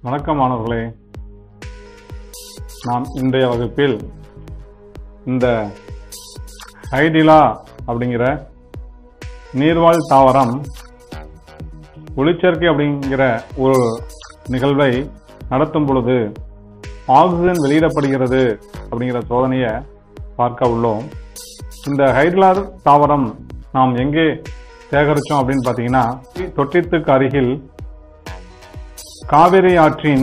வணக்கம் மாணவர்களே நாம் இன்றைய வகுப்பில் இந்த ஹைடிலா அப்படிங்கிற நீர்வாழ் தாவரம் ஒளிச்சேர்க்கை அப்படிங்கிற ஒரு நிகழ்வை நடத்தும் பொழுது ஆக்சிஜன் வெளியிடப்படுகிறது அப்படிங்கிற சோதனையை பார்க்க உள்ளோம் இந்த ஹைடிலா தாவரம் நாம் எங்கே சேகரித்தோம் அப்படின்னு பார்த்தீங்கன்னா தொட்டித்துக்கு அருகில் காவிரி ஆற்றின்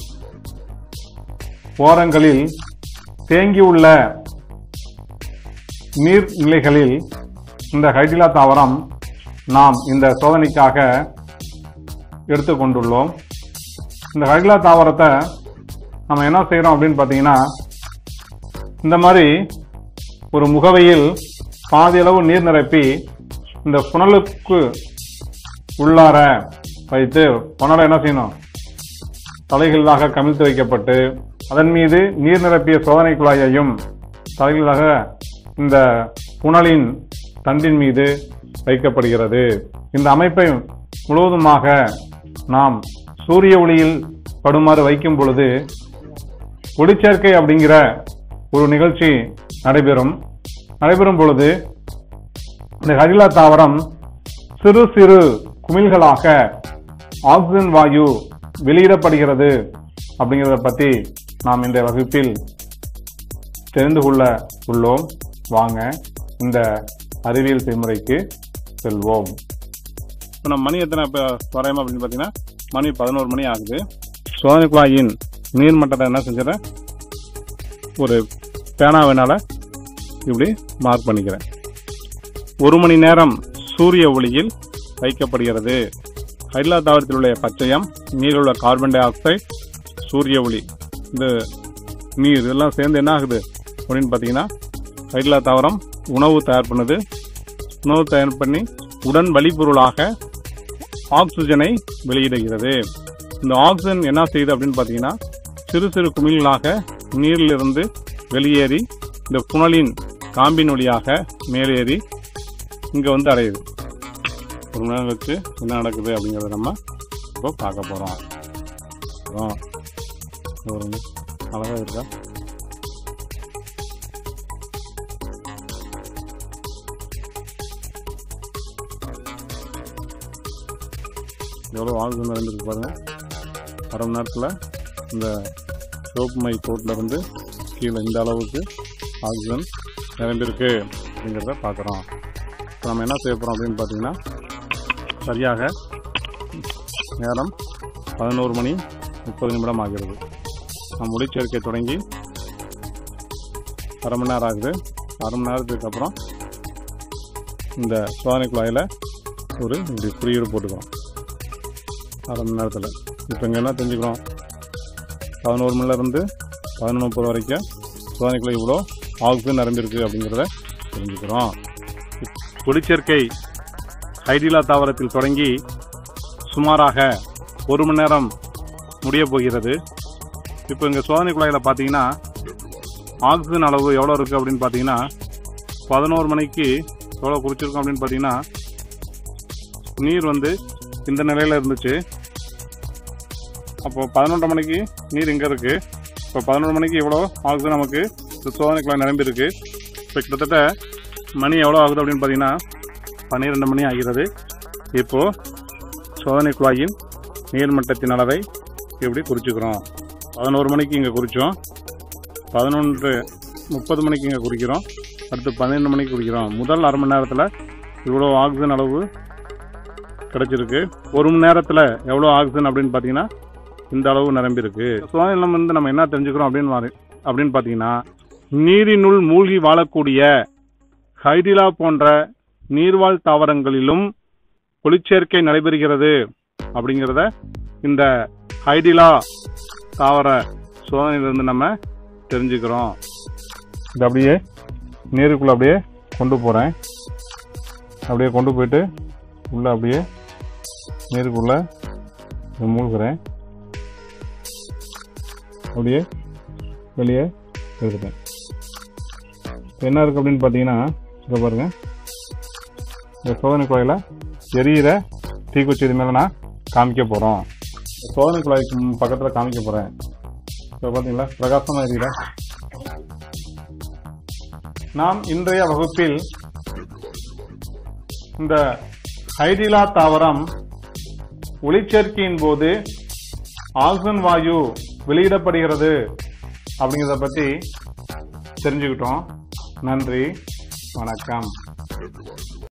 ஓரங்களில் தேங்கியுள்ள நீர்நிலைகளில் இந்த ஹைடிலா தாவரம் நாம் இந்த சோதனைக்காக எடுத்துக்கொண்டுள்ளோம் இந்த ஹைடிலா தாவரத்தை நம்ம என்ன செய்கிறோம் அப்படின்னு பார்த்தீங்கன்னா இந்த மாதிரி ஒரு முகவையில் பாதி அளவு நீர் நிரப்பி இந்த புனலுக்கு உள்ளார வைத்து புனலை என்ன செய்யணும் தலைகீழாக கமிழ்த்து வைக்கப்பட்டு அதன் மீது நீர் நிரப்பிய சோதனை குழாயையும் தலைகீழாக இந்த புனலின் தண்டின் மீது வைக்கப்படுகிறது இந்த அமைப்பை முழுவதுமாக நாம் சூரிய ஒளியில் படுமாறு வைக்கும் பொழுது ஒளிச்சேர்க்கை அப்படிங்கிற ஒரு நிகழ்ச்சி நடைபெறும் நடைபெறும் பொழுது இந்த ஹரிலா தாவரம் சிறு சிறு குமிழ்களாக ஆக்சிஜன் வாயு வெளியிடப்படுகிறது அப்படிங்கிறத பத்தி நாம் இந்த வகுப்பில் தெரிந்து கொள்ள உள்ளோம் வாங்க இந்த அறிவியல் செய்முறைக்கு செல்வோம் இப்போ நம்ம மணி எத்தனை இப்போ வரையும் அப்படின்னு பார்த்தீங்கன்னா மணி பதினோரு மணி ஆகுது சோதனை குழாயின் நீர் மட்டத்தை என்ன செஞ்சிடறேன் ஒரு பேனாவினால இப்படி மார்க் பண்ணிக்கிறேன் ஒரு மணி நேரம் சூரிய ஒளியில் வைக்கப்படுகிறது ஹைட்லா தாவரத்தில் உள்ள பச்சையம் நீரில் உள்ள கார்பன் டை ஆக்சைடு சூரிய ஒளி இந்த நீர் இதெல்லாம் சேர்ந்து என்ன ஆகுது அப்படின்னு பார்த்தீங்கன்னா ஹைட்லா தாவரம் உணவு தயார் பண்ணுது உணவு தயார் பண்ணி உடன் வழிப்பொருளாக ஆக்சிஜனை வெளியிடுகிறது இந்த ஆக்சிஜன் என்ன செய்யுது அப்படின்னு பார்த்தீங்கன்னா சிறு சிறு குமிழ்களாக நீரிலிருந்து வெளியேறி இந்த புனலின் காம்பின் வழியாக மேலேறி இங்கே வந்து அடையுது ஒரு மணி நேரம் கழிச்சு என்ன நடக்குது அப்படிங்கிறத நம்ம இப்போ பார்க்க போகிறோம் அப்புறம் ஒரு அழகாக இருக்கா எவ்வளோ ஆக்சிஜன் நிறைந்திருக்கு பாருங்க அரை மணி நேரத்தில் இந்த சோப்பு மை கோட்டில் இருந்து கீழே இந்த அளவுக்கு ஆக்சிஜன் நிறைந்திருக்கு அப்படிங்கிறத பார்க்குறோம் இப்போ நம்ம என்ன செய்ய போகிறோம் அப்படின்னு பார்த்தீங்கன்னா சரியாக நேரம் பதினோரு மணி முப்பது நிமிடம் ஆகிறது நம்ம ஒளிச்சேர்க்கை தொடங்கி அரை மணி நேரம் ஆகுது அரை மணி நேரத்துக்கு அப்புறம் இந்த சோதனை குழாயில் ஒரு இப்படி குறியீடு போட்டுக்கிறோம் அரை மணி நேரத்தில் இப்போ இங்கே என்ன தெரிஞ்சுக்கிறோம் பதினோரு மணிலேருந்து பதினொன்று முப்பது வரைக்கும் சோதனைக்குள்ள இவ்வளோ ஆக்சிஜன் நிரம்பியிருக்கு அப்படிங்கிறத தெரிஞ்சுக்கிறோம் ஒளிச்சேர்க்கை ஹைடிலா தாவரத்தில் தொடங்கி சுமாராக ஒரு மணி நேரம் முடிய போகிறது இப்போ இங்கே சோதனை குழாயில் பார்த்தீங்கன்னா ஆக்சிஜன் அளவு எவ்வளோ இருக்குது அப்படின்னு பார்த்தீங்கன்னா பதினோரு மணிக்கு எவ்வளோ குறிச்சிருக்கோம் அப்படின்னு பார்த்தீங்கன்னா நீர் வந்து இந்த நிலையில் இருந்துச்சு அப்போ பதினொன்றரை மணிக்கு நீர் இங்கே இருக்குது இப்போ பதினொரு மணிக்கு எவ்வளோ ஆக்சிஜன் நமக்கு இந்த சோதனை குழாய் நிரம்பி இருக்கு இப்போ கிட்டத்தட்ட மணி எவ்வளோ ஆகுது அப்படின்னு பார்த்தீங்கன்னா பன்னிரெண்டு மணி ஆகிறது இப்போது சோதனை குழாயின் நீர்மட்டத்தின் அளவை இப்படி குறிச்சுக்கிறோம் பதினோரு மணிக்கு இங்கே குறித்தோம் பதினொன்று முப்பது மணிக்கு இங்கே குறிக்கிறோம் அடுத்து பன்னெண்டு மணிக்கு குறிக்கிறோம் முதல் அரை மணி நேரத்தில் இவ்வளோ ஆக்சிஜன் அளவு கிடைச்சிருக்கு ஒரு மணி நேரத்தில் எவ்வளோ ஆக்சிஜன் அப்படின்னு பார்த்தீங்கன்னா இந்த அளவு நிரம்பியிருக்கு சோதனை வந்து நம்ம என்ன தெரிஞ்சுக்கிறோம் அப்படின்னு வாரு- அப்படின்னு பார்த்தீங்கன்னா நீரினுள் மூழ்கி வாழக்கூடிய ஹைடிலா போன்ற நீர்வாழ் தாவரங்களிலும் ஒளிச்சேர்க்கை நடைபெறுகிறது அப்படிங்கிறத இந்த ஹைடிலா தாவர சோதனையிலிருந்து நம்ம தெரிஞ்சுக்கிறோம் இது அப்படியே நீருக்குள்ள அப்படியே கொண்டு போகிறேன் அப்படியே கொண்டு போயிட்டு உள்ள அப்படியே நீருக்குள்ள இதை மூழ்கிறேன் அப்படியே வெளியே எடுத்துட்டேன் இப்ப என்ன இருக்குது அப்படின்னு பார்த்தீங்கன்னா இதை பாருங்க இந்த சோதனை குழாயில் எரியிற தீக்குச்சி இது மேலே நான் காமிக்க போகிறோம் சோதனை குழாய்க்கு பக்கத்தில் காமிக்க போகிறேன் இப்போ பார்த்தீங்களா பிரகாசமாக எரியுதா நாம் இன்றைய வகுப்பில் இந்த ஹைடிலா தாவரம் ஒளிச்சேர்க்கையின் போது ஆக்சிஜன் வாயு வெளியிடப்படுகிறது அப்படிங்கிறத பற்றி தெரிஞ்சுக்கிட்டோம் நன்றி வணக்கம்